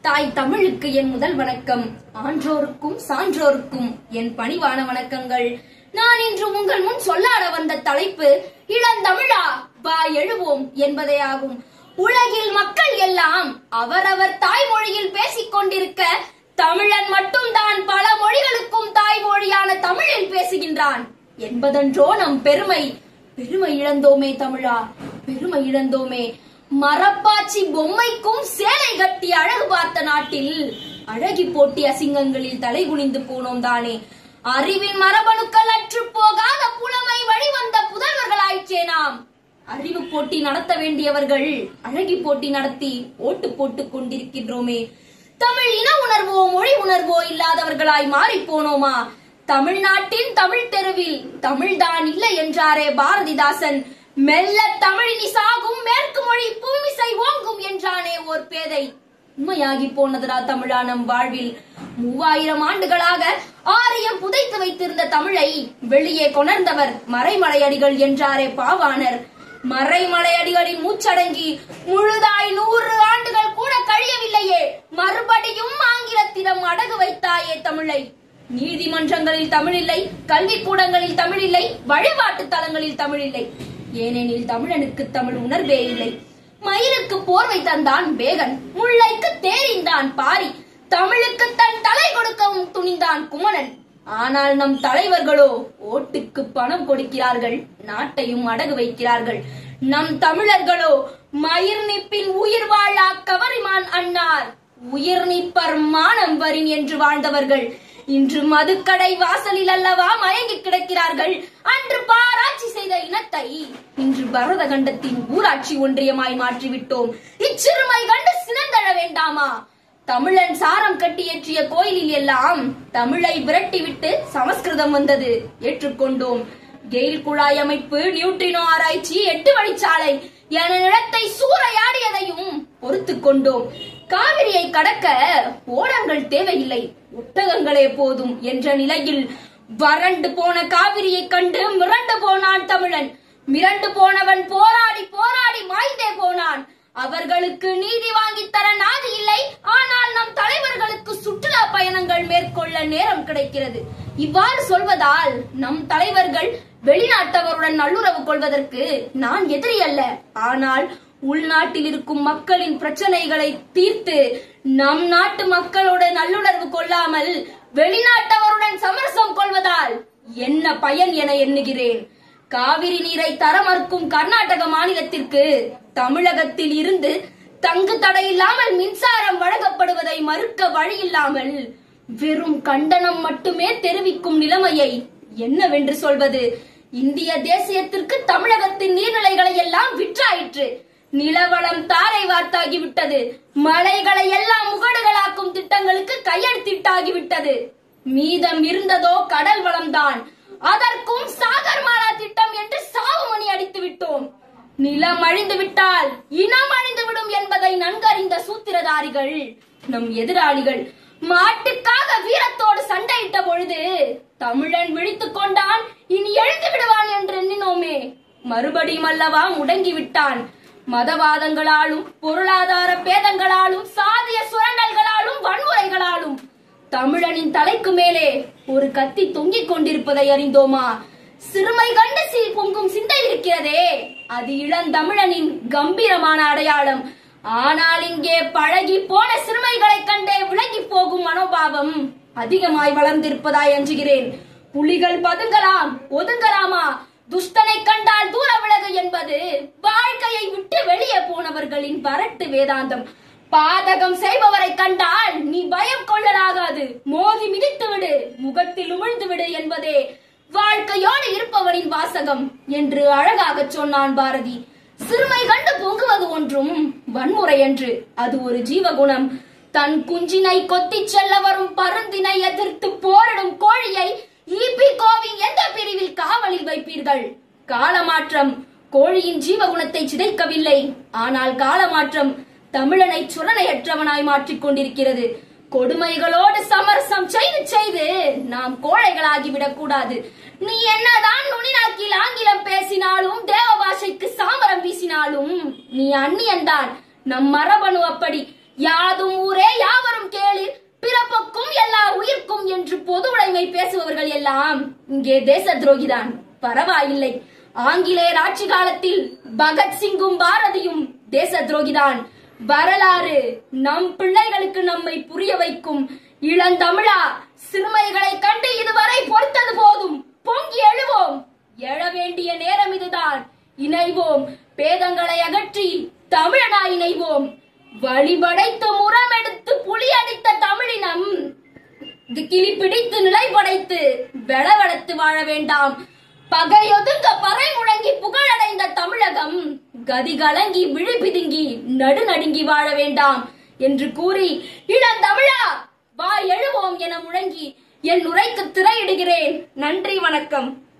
தாய் தமிழுக்கு என் முதல் வணக்கம் ஆன்றோருக்கும் சான்றோருக்கும் என் பணிவான வணக்கங்கள் நான் இன்று உங்கள் முன் சொல்லாட வந்த தலைப்பு இளந்தமிழா வா எழுவோம் என்பதே ஆகும் உலகில் மக்கள் எல்லாம் அவரவர் தாய்மொழியில் பேசிக் கொண்டிருக்க தமிழன் மட்டும்தான் பல மொழிகளுக்கும் தாய்மொழியான தமிழில் பேசுகின்றான் என்பதன்றோ நம் பெருமை பெருமை இழந்தோமே தமிழா பெருமை இழந்தோமே மரப்பாச்சி பொம்மைக்கும் சேலை கட்டி அழகு பார்த்த நாட்டில் அழகி போட்டி அசிங்கங்களில் தலை குனிந்து போனோம் தானே அறிவின் மரபணுக்கள் அற்று போகாத புலமை வழிவந்த புதல்வர்களாயிற்றே நாம் அறிவு போட்டி நடத்த வேண்டியவர்கள் அழகி போட்டி நடத்தி ஓட்டு போட்டுக் கொண்டிருக்கின்றோமே தமிழ் இன உணர்வோ மொழி உணர்வோ இல்லாதவர்களாய் மாறி போனோமா தமிழ்நாட்டின் தமிழ் தெருவில் தமிழ்தான் இல்லை என்றாரே பாரதிதாசன் மெல்ல தமிழினி சாகும் மேற்கு மொழி பூமிசை ஓங்கும் என்றானே ஓர் பேதை உண்மையாகி போனதுடா தமிழா நம் வாழ்வில் மூவாயிரம் ஆண்டுகளாக ஆரியம் புதைத்து வைத்திருந்த தமிழை வெளியே கொணர்ந்தவர் மறைமலையடிகள் என்றாரே பாவாணர் மறைமலையடிகளின் மூச்சடங்கி முழுதாய் நூறு ஆண்டுகள் கூட கழியவில்லையே மறுபடியும் ஆங்கிலத்திடம் அடகு வைத்தாயே தமிழை நீதிமன்றங்களில் தமிழில்லை கல்விக்கூடங்களில் தமிழில்லை வழிபாட்டு தலங்களில் தமிழில்லை ஏனெனில் தமிழனுக்கு தமிழ் உணர்வே இல்லை மயிலுக்கு போர்வை தந்தான் வேகன் முல்லைக்கு தேறிந்தான் பாரி தமிழுக்கு தன் தலை கொடுக்கவும் துணிந்தான் குமணன் ஆனால் நம் தலைவர்களோ ஓட்டுக்கு பணம் கொடுக்கிறார்கள் நாட்டையும் அடகு வைக்கிறார்கள் நம் தமிழர்களோ மயிர் நிப்பின் உயிர் வாழா கவரிமான் அண்ணார் உயிர் நிப்பர் மானம் வரின் என்று வாழ்ந்தவர்கள் இன்று மதுக்கடை வாசலில் அல்லவா மயங்கி கிடக்கிறார்கள் அன்று பாராட்சி செய்த இனத்தை இன்று பரத கண்டத்தின் ஊராட்சி ஒன்றியமாய் மாற்றிவிட்டோம் இச்சிறுமை கண்டு சினந்தழ வேண்டாமா தமிழன் சாரம் கட்டியற்றிய கோயிலில் எல்லாம் தமிழை விரட்டிவிட்டு சமஸ்கிருதம் வந்தது ஏற்றுக்கொண்டோம் கெயில் குழாய் அமைப்பு நியூட்ரினோ ஆராய்ச்சி எட்டு வழிச்சாலை என நிலத்தை சூறையாடியதையும் பொறுத்து கொண்டோம் காவிரியை கடக்க ஓடங்கள் தேவையில்லை ஒட்டகங்களே போதும் என்ற நிலையில் வறண்டு போன காவிரியை கண்டு மிரண்டு போனான் தமிழன் மிரண்டு போனவன் போராடி போராடி மாய்ந்தே போனான் அவர்களுக்கு நீதி வாங்கி தர நாதி இல்லை ஆனால் நம் தலைவர்களுக்கு சுற்றுலா பயணங்கள் மேற்கொள்ள நேரம் கிடைக்கிறது இவ்வாறு சொல்வதால் நம் தலைவர்கள் வெளிநாட்டவருடன் நல்லுறவு கொள்வதற்கு நான் எதிரி அல்ல ஆனால் உள்நாட்டில் இருக்கும் மக்களின் பிரச்சனைகளை தீர்த்து நம் நாட்டு மக்களோட நல்லுணர்வு கொள்ளாமல் வெளிநாட்டவருடன் சமரசம் கொள்வதால் என்ன பயன் என எண்ணுகிறேன் காவிரி நீரை தர மறுக்கும் கர்நாடக மாநிலத்திற்கு தமிழகத்தில் இருந்து தங்கு தடையில்லாமல் மின்சாரம் வழங்கப்படுவதை மறுக்க வழியில்லாமல் வெறும் கண்டனம் மட்டுமே தெரிவிக்கும் நிலைமையை என்னவென்று சொல்வது இந்திய தேசியத்திற்கு தமிழகத்தின் நீர்நிலைகளை எல்லாம் விற்றாயிற்று நிலவளம் தாரை வார்த்தாகிவிட்டது மலைகளை எல்லாம் முகடுகளாக்கும் திட்டங்களுக்கு கையெழுத்திட்டாகிவிட்டது மீதம் இருந்ததோ கடல் வளம்தான் அதற்கும் சாகர்மாலா திட்டம் என்று சாவுமணி அடித்து விட்டோம் நிலம் அழிந்து விட்டால் இனம் அழிந்து விடும் என்பதை நன்கறிந்த சூத்திரதாரிகள் நம் எதிராளிகள் மாட்டுக்காக வீரத்தோடு சண்டையிட்ட பொழுது தமிழன் விழித்துக் கொண்டான் இனி எழுந்து விடுவான் என்று எண்ணினோமே மறுபடியும் அல்லவா முடங்கி விட்டான் மதவாதங்களாலும் பொருளாதார பேதங்களாலும் சாதிய சுரண்டல்களாலும் வன்முறைகளாலும் தமிழனின் தலைக்கு மேலே ஒரு கத்தி தொங்கிக் கொண்டிருப்பதை அறிந்தோமா சிறுமை கண்டு சி பொங்கும் சிந்தை இருக்கிறதே அது இளந்தமிழனின் கம்பீரமான அடையாளம் ஆனால் இங்கே பழகி போன சிறுமைகளை கண்டே விலகி போகும் மனோபாவம் அதிகமாய் வளர்ந்திருப்பதாய் அஞ்சுகிறேன் புலிகள் பதுங்கலாம் ஒதுங்கலாமா துஷ்டனை கண்டால் தூர விலகு என்பது வாழ்க்கையை விட்டு வெளியே போனவர்களின் வரட்டு வேதாந்தம் பாதகம் செய்பவரை கண்டால் நீ பயம் கொள்ளலாகாது மோதி மிதித்து விடு முகத்தில் உமிழ்ந்து விடு என்பதே வாழ்க்கையோடு இருப்பவரின் வாசகம் என்று அழகாக சொன்னான் பாரதி சிறுமை கண்டு பொங்குவது ஒன்றும் வன்முறை என்று அது ஒரு ஜீவகுணம் தன் குஞ்சினை கொத்திச் செல்ல வரும் பருந்தினை எதிர்த்து போரிடும் கோழியை ஈபி கோவின் எந்த பிரிவில் காவலில் வைப்பீர்கள் காலமாற்றம் கோழியின் ஜீவகுணத்தை சிதைக்கவில்லை ஆனால் காலமாற்றம் தமிழனை சுரணையற்றவனாய் மாற்றிக் கொண்டிருக்கிறது கொடுமைகளோடு சமரசம் செய்து செய்து நாம் கோழைகளாகிவிடக் கூடாது நீ என்னதான் நுனிநாக்கில் ஆங்கிலம் பேசினாலும் தேவ பாஷைக்கு சாமரம் வீசினாலும் நீ அந்நியன்தான் நம் மரபணு அப்படி யாதும் ஊரே யா எல்லாம் இங்கே தேச துரோகிதான் பரவாயில்லை ஆங்கிலேயர் ஆட்சி காலத்தில் பகத்சிங்கும் பாரதியும் தேச துரோகிதான் வரலாறு நம் பிள்ளைகளுக்கு நம்மை புரிய வைக்கும் இளந்தமிழா சிறுமைகளை கண்டு இதுவரை பொறுத்தது போதும் பொங்கி எழுவோம் எழ வேண்டிய நேரம் இதுதான் இணைவோம் பேதங்களை அகற்றி தமிழனாய் இணைவோம் வழிபடைத்து முரமெடுத்து புலி அடித்த தமிழினம் இது கிளி பிடித்து நிலை படைத்து வெளவெடுத்து வாழ வேண்டாம் பகையொதுங்க பறை முழங்கி புகழடைந்த தமிழகம் கதி கலங்கி விழி பிதுங்கி நடு நடுங்கி வாழ வேண்டாம் என்று கூறி இளந்தமிழா வா எழுவோம் என முழங்கி என் உரைக்கு திரையிடுகிறேன் நன்றி வணக்கம்